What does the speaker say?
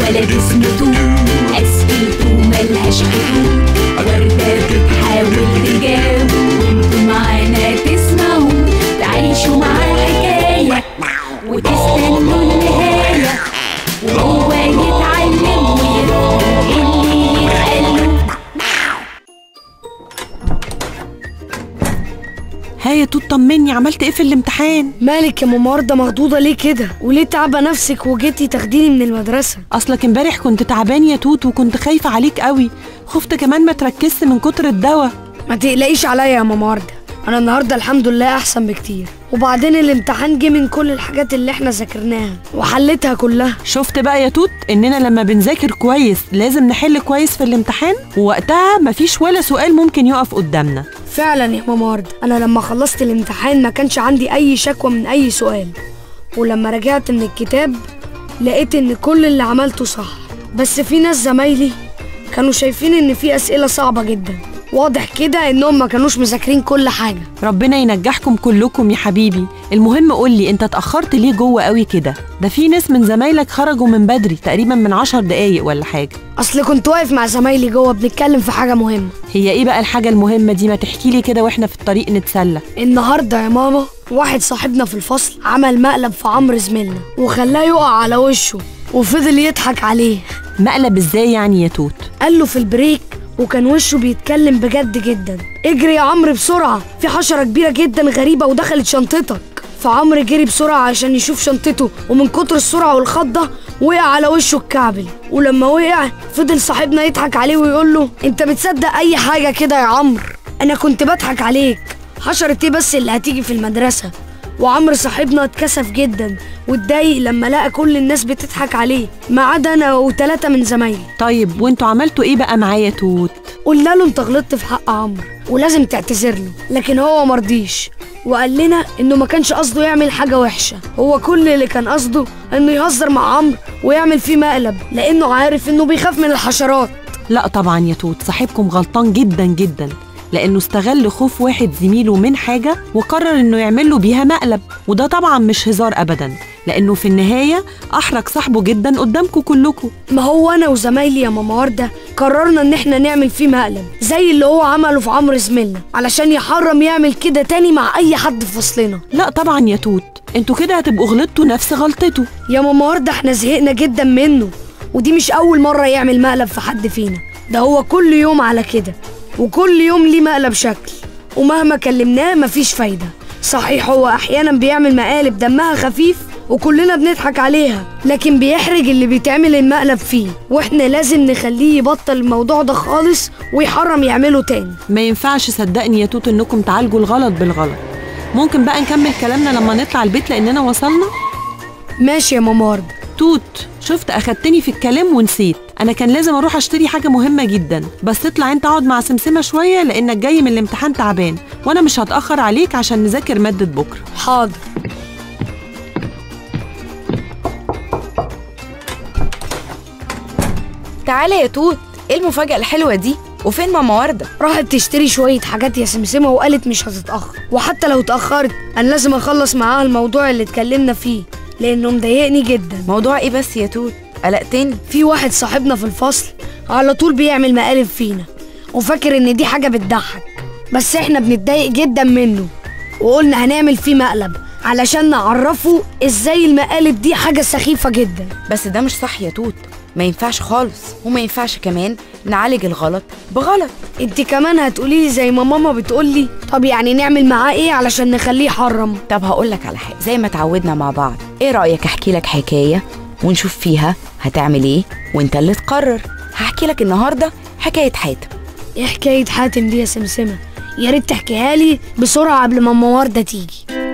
ولد اسمه توت أسئلته ملهاش حدود وردة بتحاول تجاوب وانتوا معانا تسمعوا تعيشوا مع الحكاية وتستنوا النهاية وهو يتعلم ويفهم اللي يتقال ها يا توت طمني عملت ايه في الامتحان مالك يا ماما وردة مخضوضة ليه كده وليه تعبة نفسك وجيتي تاخديني من المدرسة اصلك امبارح كنت تعبان يا توت وكنت خايفه عليك قوي خفت كمان ما تركزش من كتر الدواء ما تقلقيش عليا يا ماما وردة انا النهارده الحمد لله احسن بكتير وبعدين الامتحان جه من كل الحاجات اللي احنا ذاكرناها وحليتها كلها شفت بقى يا توت اننا لما بنذاكر كويس لازم نحل كويس في الامتحان ووقتها مفيش ولا سؤال ممكن يقف قدامنا فعلا يا ماما وردة انا لما خلصت الامتحان ما كانش عندي اي شكوى من اي سؤال ولما رجعت من الكتاب لقيت ان كل اللي عملته صح بس في ناس زمايلي كانوا شايفين ان في اسئله صعبه جدا واضح كده انهم ما كانوش مذاكرين كل حاجه ربنا ينجحكم كلكم يا حبيبي المهم قولي انت اتأخرت ليه جوه قوي كده ده في ناس من زمايلك خرجوا من بدري تقريبا من عشر دقايق ولا حاجة اصل كنت واقف مع زمايلي جوه بنتكلم في حاجه مهمه هي ايه بقى الحاجة المهمة دي ما تحكي لي كده واحنا في الطريق نتسلى النهارده يا ماما واحد صاحبنا في الفصل عمل مقلب في عمرو زميلنا وخلاه يقع على وشه وفضل يضحك عليه مقلب ازاي يعني يا توت قال له في البريك وكان وشه بيتكلم بجد جدا اجري يا عمرو بسرعة في حشرة كبيرة جدا غريبة ودخلت شنطتك فعمرو جري بسرعة عشان يشوف شنطته ومن كتر السرعة والخضة وقع على وشه الكعبل ولما وقع فضل صاحبنا يضحك عليه ويقول له انت بتصدق اي حاجة كده يا عمرو انا كنت بضحك عليك حشرة ايه بس اللي هتيجي في المدرسة وعمرو صاحبنا اتكسف جدا واتضايق لما لقى كل الناس بتضحك عليه ما عدا انا وثلاثة من زمايلي طيب وانتوا عملتوا ايه بقى معايا يا توت قلنا له انت غلطت في حق عمرو ولازم تعتذر له لكن هو مرضيش وقال لنا انه ما كانش قصده يعمل حاجه وحشه هو كل اللي كان قصده انه يهزر مع عمرو ويعمل فيه مقلب لانه عارف انه بيخاف من الحشرات لا طبعا يا توت صاحبكم غلطان جدا جدا لانه استغل خوف واحد زميله من حاجه وقرر انه يعمل له بيها مقلب وده طبعا مش هزار ابدا لانه في النهايه احرج صاحبه جدا قدامكم كلكم ما هو انا وزمايلي يا ماما ورده قررنا ان احنا نعمل فيه مقلب زي اللي هو عمله في عمرو زميلنا علشان يحرم يعمل كده تاني مع اي حد في فصلنا لا طبعا يا توت انتوا كده هتبقوا غلطتوا نفس غلطته يا ماما ورده احنا زهقنا جدا منه ودي مش اول مره يعمل مقلب في حد فينا ده هو كل يوم على كده وكل يوم ليه مقلب شكل ومهما كلمناه مفيش فايده صحيح هو احيانا بيعمل مقالب دمها خفيف وكلنا بنضحك عليها لكن بيحرج اللي بيتعمل المقلب فيه واحنا لازم نخليه يبطل الموضوع ده خالص ويحرم يعمله تاني ما ينفعش صدقني يا توت انكم تعالجوا الغلط بالغلط ممكن بقى نكمل كلامنا لما نطلع البيت لاننا وصلنا ماشي يا ماما ورده توت شفت اخدتني في الكلام ونسيت انا كان لازم اروح اشتري حاجه مهمه جدا بس اطلع انت اقعد مع سمسمه شويه لانك جاي من الامتحان تعبان وانا مش هتاخر عليك عشان نذاكر ماده بكره حاضر تعالى يا توت ايه المفاجأة الحلوة دي وفين ماما وردة راحت تشتري شوية حاجات يا سمسمة وقالت مش هتتأخر وحتى لو اتأخرت أنا لازم أخلص معاها الموضوع اللي اتكلمنا فيه لأنه مضايقني جدا موضوع ايه بس يا توت قلقتني في واحد صاحبنا في الفصل على طول بيعمل مقالب فينا وفاكر إن دي حاجة بتضحك بس إحنا بنتضايق جدا منه وقلنا هنعمل فيه مقلب علشان نعرفه إزاي المقالب دي حاجة سخيفة جدا بس ده مش صح يا توت ما ينفعش خالص وما ينفعش كمان نعالج الغلط بغلط انت كمان هتقولي لي زي ما ماما بتقولي طب يعني نعمل معاه ايه علشان نخليه يحرم طب هقول لك على حاجة زي ما اتعودنا مع بعض ايه رأيك احكي لك حكاية ونشوف فيها هتعمل ايه وانت اللي تقرر هحكي لك النهاردة حكاية حاتم ايه حكاية حاتم دي يا سمسمة يا ريت تحكيها لي بسرعة قبل ما ماما وردة تيجي